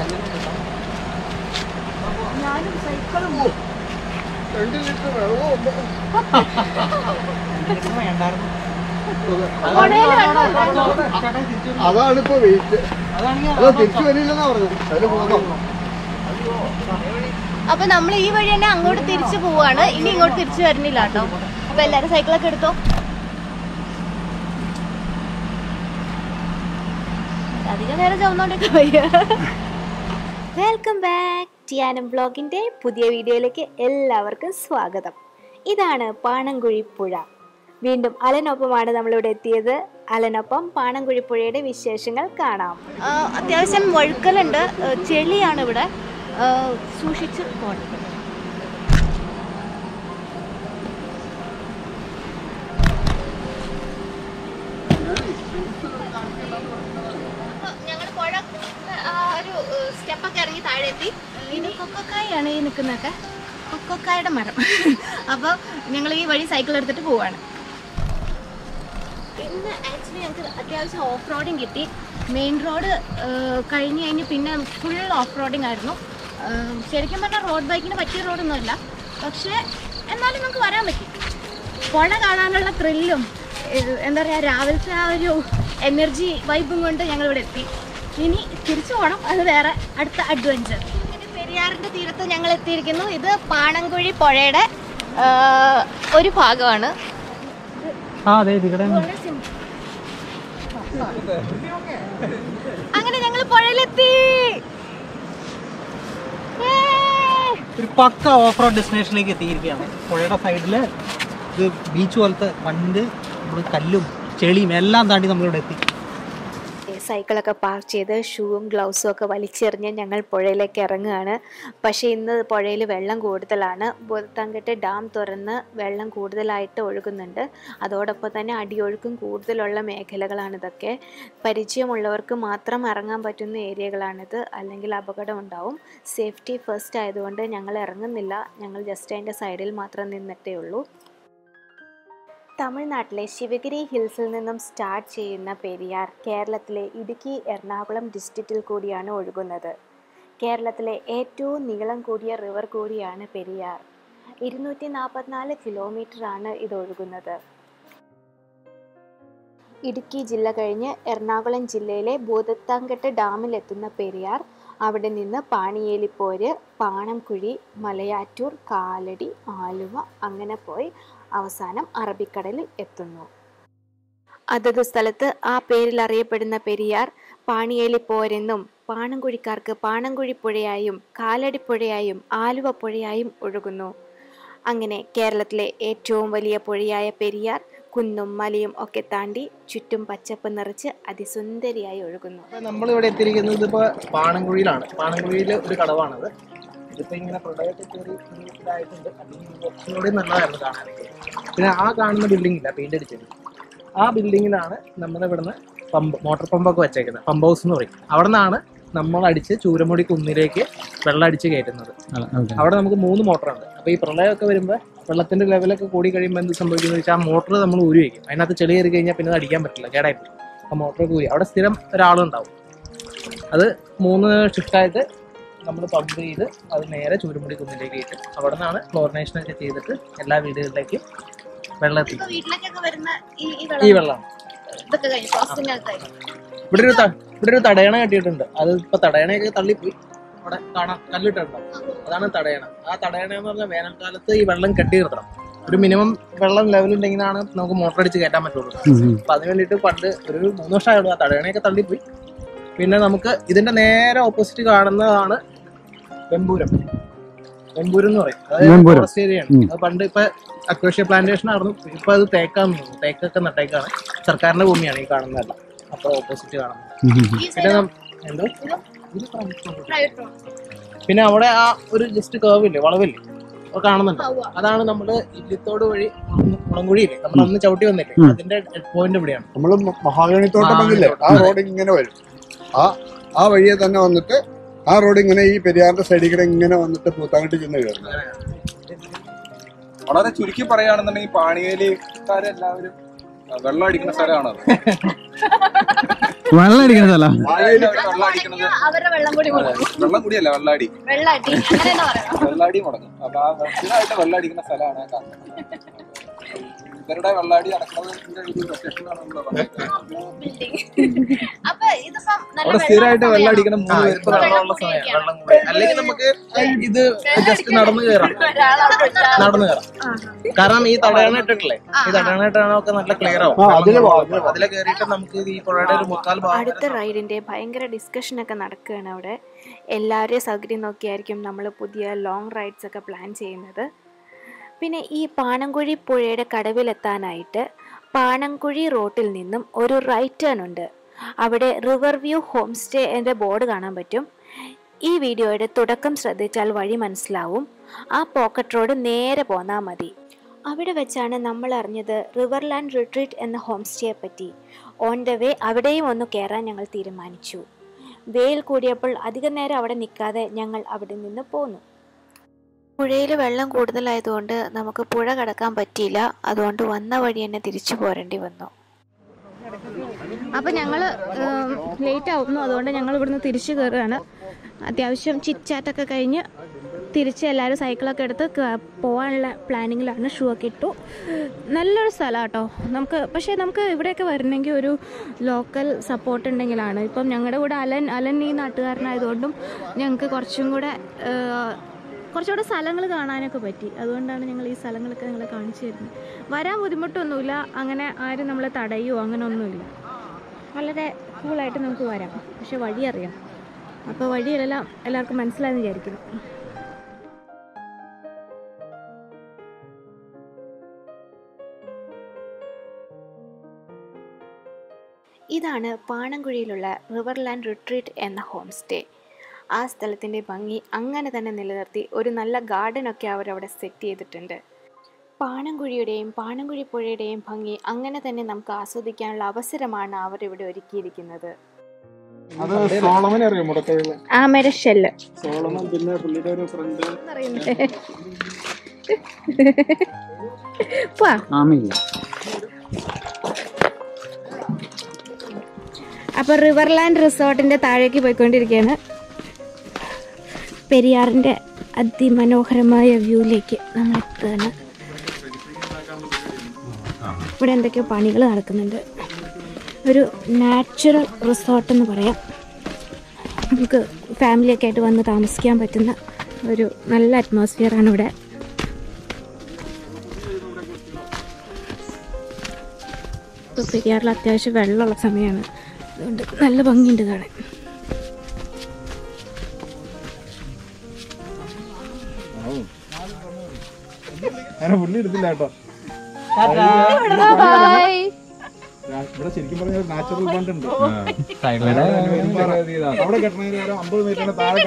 ഞാനും സൈക്കിളും രണ്ട് ലിറ്റർ വെള്ളവും ഉണ്ട്. വേണ്ടായിരുന്നു കൊടയില് വെള്ളം അതാണ് ഇപ്പൊ വെയിറ്റ് അത് തിരിച്ചു വരില്ലെന്നാ പറഞ്ഞത് അതിന് പോകാം അപ്പൊ നമ്മൾ ഈ വഴി തന്നെ അങ്ങോട്ട് തിരിച്ചു പോവാണ് ഇനി ഇങ്ങോട്ട് തിരിച്ചു വരുന്നില്ല കേട്ടോ അപ്പൊ എല്ലാരും സൈക്കിളൊക്കെ എടുത്തോ അധികം നേരം ചുവന്നോണ്ടൊക്കെ വയ്യ വെൽക്കം ബാക്ക് ടിയാനം ബ്ലോഗിന്റെ പുതിയ വീഡിയോയിലേക്ക് എല്ലാവർക്കും സ്വാഗതം ഇതാണ് പാണങ്കുഴി പുഴ വീണ്ടും അലനൊപ്പമാണ് നമ്മളിവിടെ എത്തിയത് അലനൊപ്പം പാണങ്കുഴി പുഴയുടെ വിശേഷങ്ങൾ കാണാം അത്യാവശ്യം വഴുക്കലുണ്ട് ചെളിയാണ് ഇവിടെ സൂക്ഷിച്ച് പോകണം ഞങ്ങൾ പുഴ ആ ഒരു സ്റ്റെപ്പൊക്കെ ഇറങ്ങി താഴെ എത്തി ഇത് കൊക്കക്കായാണ് ഈ നിൽക്കുന്നതൊക്കെ കൊക്കക്കായുടെ മരം അപ്പോൾ ഞങ്ങൾ ഈ വഴി സൈക്കിൾ എടുത്തിട്ട് പോവാണ് ഇന്ന് ആക്ച്വലി ഞങ്ങൾക്ക് അത്യാവശ്യം ഓഫ് റോഡിങ് കിട്ടി മെയിൻ റോഡ് കഴിഞ്ഞ് കഴിഞ്ഞ് പിന്നെ ഫുൾ ഓഫ് റോഡിങ് ആയിരുന്നു ആ, ശരിക്കും പറഞ്ഞാൽ റോഡ് ബൈക്കിന് പറ്റിയ റോഡൊന്നുമല്ല പക്ഷേ എന്നാലും നമുക്ക് വരാൻ പറ്റി പുഴ കാണാനുള്ള ത്രില്ലും എന്താ പറയുക രാവിലത്തെ ആ ഒരു എനർജി വൈബും കൊണ്ട് ഞങ്ങൾ ഇവിടെ എത്തി ഇനി തിരിച്ചു പോകണം അത് വേറെ അടുത്ത അഡ്വഞ്ചർ ഇങ്ങനെ പെരിയാറിന്റെ തീരത്ത് ഞങ്ങൾ എത്തിയിരിക്കുന്നു ഇത് പാണങ്കുഴി പുഴയുടെ ആ, ഒരു ഭാഗമാണ് ആ അതെ ഇവിടെ വളരെ simple. അങ്ങനെ ഞങ്ങൾ പുഴയിലെത്തി Yay! ഒരു പക്ക ഓഫ് റോഡ് ഡെസ്റ്റിനേഷനിലേക്ക് എത്തിയിരിക്കുകയാണ് പുഴയുടെ സൈഡില് ഇത് ബീച്ച് പോലത്തെ മണ്ണ് നമ്മള് കല്ലും ചെളിയും എല്ലാം താണ്ടി നമ്മളിവിടെ എത്തി സൈക്കിളൊക്കെ പാർക്ക് ചെയ്ത് ഷൂവും ഗ്ലൗസും ഒക്കെ വലിച്ചെറിഞ്ഞ് ഞങ്ങൾ പുഴയിലേക്ക് ഇറങ്ങുകയാണ് പക്ഷേ ഇന്ന് പുഴയിൽ വെള്ളം കൂടുതലാണ് ബോധത്താങ്കെട്ട് ഡാം തുറന്ന് വെള്ളം കൂടുതലായിട്ട് ഒഴുകുന്നുണ്ട് അതോടൊപ്പം തന്നെ അടിയൊഴുക്കും കൂടുതലുള്ള മേഖലകളാണ് ഇതൊക്കെ പരിചയമുള്ളവർക്ക് മാത്രം ഇറങ്ങാൻ പറ്റുന്ന ഏരിയകളാണിത് അല്ലെങ്കിൽ അപകടം ഉണ്ടാവും സേഫ്റ്റി ഫസ്റ്റ് ആയതുകൊണ്ട് ഞങ്ങൾ ഇറങ്ങുന്നില്ല ഞങ്ങൾ ജസ്റ്റ് അതിൻ്റെ സൈഡിൽ മാത്രം നിന്നിട്ടേ ഉള്ളൂ തമിഴ്നാട്ടിലെ ശിവഗിരി ഹിൽസിൽ നിന്നും സ്റ്റാർട്ട് ചെയ്യുന്ന പെരിയാർ കേരളത്തിലെ ഇടുക്കി എറണാകുളം ഡിസ്ട്രിക്റ്റിൽ കൂടിയാണ് ഒഴുകുന്നത് കേരളത്തിലെ ഏറ്റവും നീളം കൂടിയ റിവർ കൂടിയാണ് പെരിയാർ ഇരുന്നൂറ്റി നാൽപ്പത്തിനാല് കിലോമീറ്ററാണ് ഇത് ഒഴുകുന്നത് ഇടുക്കി ജില്ല കഴിഞ്ഞ് എറണാകുളം ജില്ലയിലെ ഭൂതത്താങ്കെട്ട് ഡാമിലെത്തുന്ന പെരിയാർ അവിടെ നിന്ന് പാണിയേലിപ്പോര് പാണംകുഴി മലയാറ്റൂർ കാലടി ആലുവ അങ്ങനെ പോയി അവസാനം അറബിക്കടലിൽ എത്തുന്നു അതത് സ്ഥലത്ത് ആ പേരിൽ അറിയപ്പെടുന്ന പെരിയാർ പാണിയേലിപ്പോരെന്നും പാണംകുഴിക്കാർക്ക് പാണംകുഴി പുഴയായും കാലടിപ്പുഴയായും ആലുവ പുഴയായും ഒഴുകുന്നു അങ്ങനെ കേരളത്തിലെ ഏറ്റവും വലിയ പുഴയായ പെരിയാർ കുന്നും മലയും ഒക്കെ താണ്ടി ചുറ്റും പച്ചപ്പ് നിറച്ച് അതിസുന്ദരിയായി ഒഴുകുന്നു അപ്പൊ നമ്മളിവിടെ എത്തിയിരിക്കുന്നത് ഇതിപ്പോ പാണൻകുഴിയിലാണ് പാണൻകുഴിയിൽ ഒരു കടവാണത് ഇതിപ്പോ ഇങ്ങനെ പ്രളയത്തിൽ കയറി ഒരു ഇതായിട്ടുണ്ട് അല്ലെങ്കിൽ കുറച്ചുകൂടി നല്ലതായിരുന്നു കാണാനൊക്കെ പിന്നെ ആ കാണുന്ന ബിൽഡിംഗ് ഇല്ല പെയിന്റ് അടിച്ചത് ആ ബിൽഡിങ്ങിലാണ് നമ്മുടെ ഇവിടുന്ന് പമ്പ് മോട്ടോർ പമ്പൊക്കെ വെച്ചേക്കുന്നത് പമ്പ് ഹൗസ് എന്ന് പറയും അവിടെ നിന്നാണ് നമ്മൾ അടിച്ച് ചൂരമുടി കുന്നിലേക്ക് വെള്ളം അടിച്ച് കയറ്റുന്നത് അവിടെ നമുക്ക് മൂന്ന് മോട്ടറുണ്ട് അപ്പൊ ഈ പ്രളയമൊക്കെ വരുമ്പോൾ വെള്ളത്തിന്റെ ലെവലൊക്കെ കൂടി കഴിയുമ്പോൾ എന്ത് സംഭവിക്കുന്നത് വെച്ചാൽ ആ മോട്ടർ നമ്മൾ ഊരി വയ്ക്കും അതിനകത്ത് ചെളി കയറി കഴിഞ്ഞാൽ പിന്നെ അത് അടിക്കാൻ പറ്റില്ല കേടായി പോകും ആ മോട്ടർ ഊരി അവിടെ സ്ഥിരം ഒരാളുണ്ടാവും അത് മൂന്ന് ഷിഫ്റ്റായിട്ട് നമ്മൾ പമ്പ് ചെയ്ത് അത് നേരെ ചൂരമുടി കുന്നിലേക്ക് ഇട്ട് അവിടെ നിന്നാണ് ക്ലോറിനേഷൻ ഒക്കെ ചെയ്തിട്ട് എല്ലാ വീടുകളിലേക്കും വെള്ളം എത്തിക്കും വീട്ടിലേക്കൊക്കെ വരുന്ന ഈ ഈ ഈ വെള്ളം ഇതൊക്കെ കഴിഞ്ഞു പ്രോസസ്സിംഗ് ഒക്കെ കഴിഞ്ഞു ഇവിടെ ഒരു ത- ഇവിടെ ഒരു തടയണ കെട്ടിയിട്ടുണ്ട് അത് ഇപ്പൊ തടയണയൊക്കെ തള്ളിപ്പോയി അവിടെ കാണാം കല്ലിട്ടുണ്ടാവും അതാണ് തടയണ ആ തടയണ എന്ന് പറഞ്ഞാൽ വേനൽക്കാലത്ത് ഈ വെള്ളം കെട്ടി നിർത്തണം ഒരു മിനിമം വെള്ളം ലെവൽ ഉണ്ടെങ്കിലാണ് നമുക്ക് മോട്ടർ അടിച്ച് കയറ്റാൻ പറ്റുള്ളൂ അപ്പൊ അതിന് വേണ്ടിയിട്ട് പണ്ട് ഒരു മൂന്ന് വർഷമായുള്ളൂ ആ തടയണയൊക്കെ തള്ളിപ്പോയി പിന്നെ നമുക്ക് ഇതിന്റെ നേരെ ഓപ്പോസിറ്റ് കാണുന്നതാണ് വെമ്പൂരം വെമ്പൂരം എന്ന് പറയും അതായത് വെമ്പൂരം. ഫോറസ്റ്റ് ഏരിയയാണ് അത് പണ്ട് ഇപ്പൊ അക്വേഷ്യ പ്ലാന്റേഷൻ ആയിരുന്നു ഇപ്പൊ അത് തേക്കാന്ന് തോന്നുന്നു തേക്കൊക്കെ നട്ടേക്കാണ് സർക്കാരിന്റെ ഭൂമിയാണ് ഈ കാണുന്നതല്ല അപ്പൊ ഓപ്പോസിറ്റ് കാണുന്നത് ഈ പിന്നെ സൈഡ് നം- എന്തോ ഇത് ഇത് കാണുന്നു. പ്രൈവറ്റ് റോഡ് പിന്നെ അവിടെ ആ ഒരു ജസ്റ്റ് കേവ് ഇല്ലേ വളവില്ലേ അത് കാണുന്നുണ്ട് ആ, ഉവ്വ. അതാണ് നമ്മള് ഇല്ലിത്തോട് വഴി മുളങ്കുഴിയില്ലേ നമ്മൾ അന്ന് ചവിട്ടി വന്നില്ലേ ഉം. അതിന്റെ പോയിന്റ് ഇവിടെയാണ് നമ്മള് മഹാഗണി തോട്ടം വന്നില്ലേ ആ റോഡ് ഇങ്ങനെ വരും ആ ആ വഴിയെ തന്നെ വന്നിട്ട് ആ റോഡ് ഇങ്ങനെ ഈ പെരിയാറിന്റെ സൈഡിൽ കൂടെ ഇങ്ങനെ വന്നിട്ട് പൂത്താങ്കട്ടി ചെന്ന് കയറുന്നത് വളരെ ചുരുക്കി പറയുകയാണെന്നുണ്ടെങ്കിൽ പാണിയേലിക്കാരെല്ലാവരും വെള്ളം അടിക്കുന്ന സ്ഥലമാണത് വെള്ളം അടിക്കുന്ന സ്ഥലം വെള്ളം അടിക്കണത് അവരുടെ വെള്ളം കൂടി കൊടുക്കും വെള്ളം കൂടിയല്ല വെള്ളാടി വെള്ളാട്ടി അങ്ങനെ തന്നെ പറയാം വെള്ളാടി മുടങ്ങും അപ്പൊ ആ സ്ഥിരമായിട്ട് വെള്ളം അടിക്കുന്ന സ്ഥലമാണ് ആ കാണുന്നത് ഇവരുടെ വെള്ളാടി നടക്കുന്നതിന്റെ ഒരു ലൊക്കേഷനാണ് നമ്മൾ ബിൽഡിംഗ് അപ്പൊ ഇതിപ്പം നല്ല അവിടെ സ്ഥിരമായിട്ട് വെള്ളം അടിക്കുന്ന ആ, മൂന്ന് ഇപ്പൊ പേര് വെള്ളമുള്ള സമയം വെള്ളം കൂടി അല്ലെങ്കിൽ നമുക്ക് ഇത് ജസ്റ്റ് നടന്നു കയറാം നടന്നു കയറാം കാരണം ഈ തടയണ ഇട്ടിട്ടില്ലേ ഈ തടയണ ഇട്ടാണൊക്കെ നല്ല ക്ലിയർ ആവും ആ, അതില് വെള്ളം പോവാം, കൂടുതൽ അതില് അതിലെ കയറിയിട്ട് നമുക്ക് ഈ പുഴയുടെ ഒരു മുക്കാൽ ഭാഗം അടുത്ത റൈഡിൻ്റെ ഭയങ്കര ഡിസ്കഷനൊക്കെ നടക്കുകയാണ് അവിടെ എല്ലാവരുടെയും സൗകര്യം നോക്കിയായിരിക്കും നമ്മൾ പുതിയ ലോങ് റൈഡ്സ് ഒക്കെ പ്ലാൻ ചെയ്യുന്നത് പിന്നെ ഈ പാണൻകുഴി പുഴയുടെ കടവിലെത്താനായിട്ട് പാണൻകുഴി റോട്ടിൽ നിന്നും ഒരു റൈറ്റ് ടേൺ ഉണ്ട് അവിടെ റിവർ വ്യൂ ഹോം സ്റ്റേ എന്ന ബോർഡ് കാണാൻ പറ്റും ഈ വീഡിയോയുടെ തുടക്കം ശ്രദ്ധിച്ചാൽ വഴി മനസ്സിലാവും ആ പോക്കറ്റ് റോഡ് നേരെ പോന്നാൽ മതി അവിടെ വെച്ചാണ് നമ്മൾ അറിഞ്ഞത് റിവർലാൻഡ് റിട്രീറ്റ് എന്ന ഹോം സ്റ്റേയെ പറ്റി ഓൺ ദ വേ അവിടെയും ഒന്ന് കയറാൻ ഞങ്ങൾ തീരുമാനിച്ചു വെയിൽ കൂടിയപ്പോൾ അധികം നേരം അവിടെ നിൽക്കാതെ ഞങ്ങൾ അവിടെ നിന്ന് പോന്നു പുഴയിൽ വെള്ളം കൂടുതലായതുകൊണ്ട് നമുക്ക് പുഴ കടക്കാൻ പറ്റിയില്ല അതുകൊണ്ട് വന്ന വഴി തന്നെ തിരിച്ചു പോരേണ്ടി വന്നു അപ്പൊ ഞങ്ങള് ലേറ്റ് ആവുന്നു അതുകൊണ്ട് ഞങ്ങൾ ഇവിടുന്ന് തിരിച്ചു കയറുകയാണ് അത്യാവശ്യം ചിറ്റാറ്റൊക്കെ കഴിഞ്ഞ് തിരിച്ച് എല്ലാവരും സൈക്കിളൊക്കെ എടുത്ത് ക- പോകാനുള്ള പ്ലാനിങ്ങിലാണ് ഷൂ ഒക്കെ ഇട്ടു നല്ലൊരു സ്ഥലം കേട്ടോ നമുക്ക് പക്ഷേ നമുക്ക് ഇവിടെയൊക്കെ വരണമെങ്കിൽ ഒരു ലോക്കൽ സപ്പോർട്ട് ഉണ്ടെങ്കിലാണ് ഇപ്പം ഞങ്ങളുടെ കൂടെ അലൻ അലൻ ഈ നാട്ടുകാരനായതുകൊണ്ടും ഞങ്ങൾക്ക് കുറച്ചും കൂടെ ആ, കുറച്ചുകൂടെ സ്ഥലങ്ങൾ കാണാനൊക്കെ പറ്റി അതുകൊണ്ടാണ് ഞങ്ങൾ ഈ സ്ഥലങ്ങളൊക്കെ നിങ്ങളെ കാണിച്ചു തരുന്നത് വരാൻ ബുദ്ധിമുട്ടൊന്നുമില്ല അങ്ങനെ ആരും നമ്മളെ തടയുമോ അങ്ങനെ ഒന്നുമില്ല വളരെ കൂളായിട്ട് നമുക്ക് വരാം പക്ഷെ വഴി അറിയാം അപ്പോൾ വഴിയെല്ലാം എല്ലാവർക്കും മനസ്സിലായെന്ന് വിചാരിക്കുന്നു ഇതാണ് പാണൻകുഴിയിലുള്ള റിവർലാൻഡ് റിട്രീറ്റ് എന്ന ഹോം സ്റ്റേ ആ സ്ഥലത്തിൻ്റെ ഭംഗി അങ്ങനെ തന്നെ നിലനിർത്തി ഒരു നല്ല ഗാർഡനൊക്കെ അവരവിടെ സെറ്റ് ചെയ്തിട്ടുണ്ട് പാണൻകുഴിയുടെയും പാണൻകുഴി പുഴയുടെയും ഭംഗി അങ്ങനെ തന്നെ നമുക്ക് ആസ്വദിക്കാനുള്ള അവസരമാണ് അവർ ഇവിടെ ഒരുക്കിയിരിക്കുന്നത് അത് സോളമൻ അറിയോ മുടക്കഴിലെ ആമര ഷെല്ല് സോളമൻ പിന്നെ പുള്ളിയുടെ ഒരു ഫ്രണ്ട് പോവാ ആമില്ല അപ്പോൾ റിവർലാൻഡ് റിസോർട്ടിൻ്റെ താഴേക്ക് പോയിക്കൊണ്ടിരിക്കുകയാണ് പെരിയാറിൻ്റെ അതിമനോഹരമായ വ്യൂയിലേക്ക് നമ്മൾ എത്തുകയാണ് ഇവിടെ എന്തൊക്കെയോ പണികൾ നടക്കുന്നുണ്ട് ഒരു നാച്ചുറൽ റിസോർട്ട് എന്ന് പറയാം നമുക്ക് ഫാമിലിയൊക്കെ ആയിട്ട് വന്ന് താമസിക്കാൻ പറ്റുന്ന ഒരു നല്ല അറ്റ്മോസ്ഫിയറാണ് ഇവിടെ ഇപ്പോൾ പെരിയാറിൽ അത്യാവശ്യം വെള്ളമുള്ള സമയമാണ് അതുകൊണ്ട് നല്ല ഭംഗിയുണ്ട് കാണാൻ അങ്ങനെ പുള്ളി എടുത്തില്ല കേട്ടോ ഇവിടെ ശരിക്കും പറഞ്ഞ നാച്ചുറൽ ബണ്ട് ഉണ്ട് അവിടെ കെട്ടണതിന് നേരം അമ്പത് മീറ്ററിന് താഴെ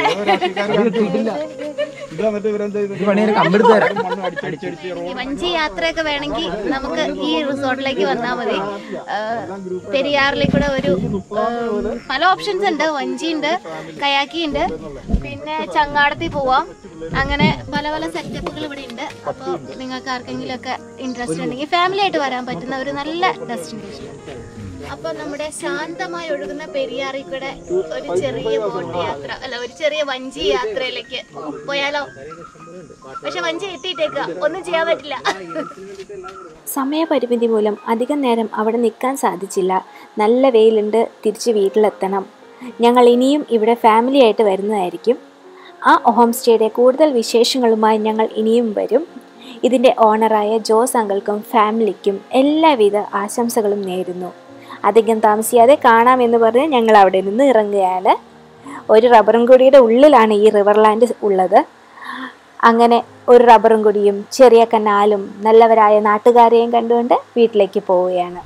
ഇത് വന്നിട്ട് ഇവരെന്താ ചെയ്തത്? മണ്ണ് അടിച്ചടിച്ച് റോഡ് വഞ്ചി യാത്രയൊക്കെ വേണമെങ്കിൽ നമുക്ക് ഈ റിസോർട്ടിലേക്ക് വന്നാൽ മതി പെരിയാറിലേക്കൂടെ ഒരു ഏഹ്, പല ഓപ്ഷൻസ് ഉണ്ട് വഞ്ചി ഉണ്ട് കയാക്കി ഉണ്ട് പിന്നെ ചങ്ങാടത്തിൽ പോവാം അങ്ങനെ പല പല സെറ്റപ്പുകൾ ഇവിടെ ഉണ്ട് അപ്പോൾ നിങ്ങൾക്ക് ആർക്കെങ്കിലും ഒക്കെ ഇൻട്രസ്റ്റ് ഉണ്ടെങ്കിൽ ഫാമിലി ആയിട്ട് വരാൻ പറ്റുന്ന ഒരു നല്ല ഡെസ്റ്റിനേഷൻ അപ്പൊ നമ്മുടെ ശാന്തമായി ഒഴുകുന്ന പെരിയാറിൽ കൂടെ ഒരു ചെറിയ ബോട്ട് യാത്ര അല്ല ഒരു ചെറിയ വഞ്ചി യാത്രയിലേക്ക് പോയാലോ പക്ഷെ വഞ്ചി എത്തിയിട്ടേക്ക ഒന്നും ചെയ്യാൻ പറ്റില്ല സമയപരിമിതി മൂലം അധികം നേരം അവിടെ നിൽക്കാൻ സാധിച്ചില്ല നല്ല വെയിലുണ്ട് തിരിച്ച് വീട്ടിലെത്തണം ഞങ്ങൾ ഇനിയും ഇവിടെ ഫാമിലി ആയിട്ട് വരുന്നതായിരിക്കും ആ ഹോം സ്റ്റേയുടെ കൂടുതൽ വിശേഷങ്ങളുമായി ഞങ്ങൾ ഇനിയും വരും ഇതിൻ്റെ ഓണറായ ജോസ് അങ്കിൾക്കും ഫാമിലിക്കും എല്ലാവിധ ആശംസകളും നേരുന്നു അധികം താമസിയാതെ കാണാമെന്ന് പറഞ്ഞ് ഞങ്ങൾ അവിടെ നിന്ന് ഇറങ്ങുകയാണ് ഒരു റബ്ബറും കൊടിയുടെ ഉള്ളിലാണ് ഈ റിവർലാൻഡ് ഉള്ളത് അങ്ങനെ ഒരു റബ്ബറും കൊടിയും ചെറിയ കനാലും നല്ലവരായ നാട്ടുകാരെയും കണ്ടുകൊണ്ട് വീട്ടിലേക്ക് പോവുകയാണ്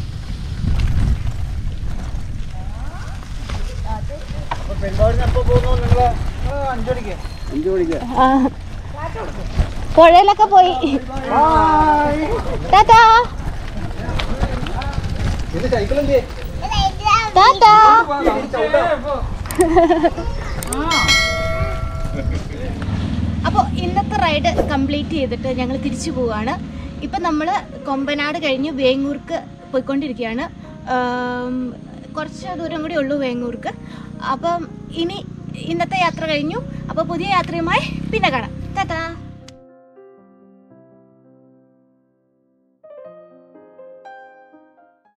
പുഴയിലൊക്കെ പോയി ടാറ്റാ ടാറ്റാ അപ്പോൾ ഇന്നത്തെ റൈഡ് കംപ്ലീറ്റ് ചെയ്തിട്ട് ഞങ്ങൾ തിരിച്ചു പോവുകയാണ് ഇപ്പം നമ്മൾ കൊമ്പനാട് കഴിഞ്ഞ് വേങ്ങൂർക്ക് പോയിക്കൊണ്ടിരിക്കുകയാണ് ആം, കുറച്ച് ദൂരം കൂടി ഉള്ളൂ വേങ്ങൂർക്ക് അപ്പം ഇനി ഇന്നത്തെ യാത്ര കഴിഞ്ഞു അപ്പോൾ പുതിയ യാത്രയുമായി പിന്നെ കാണാം ടാറ്റാ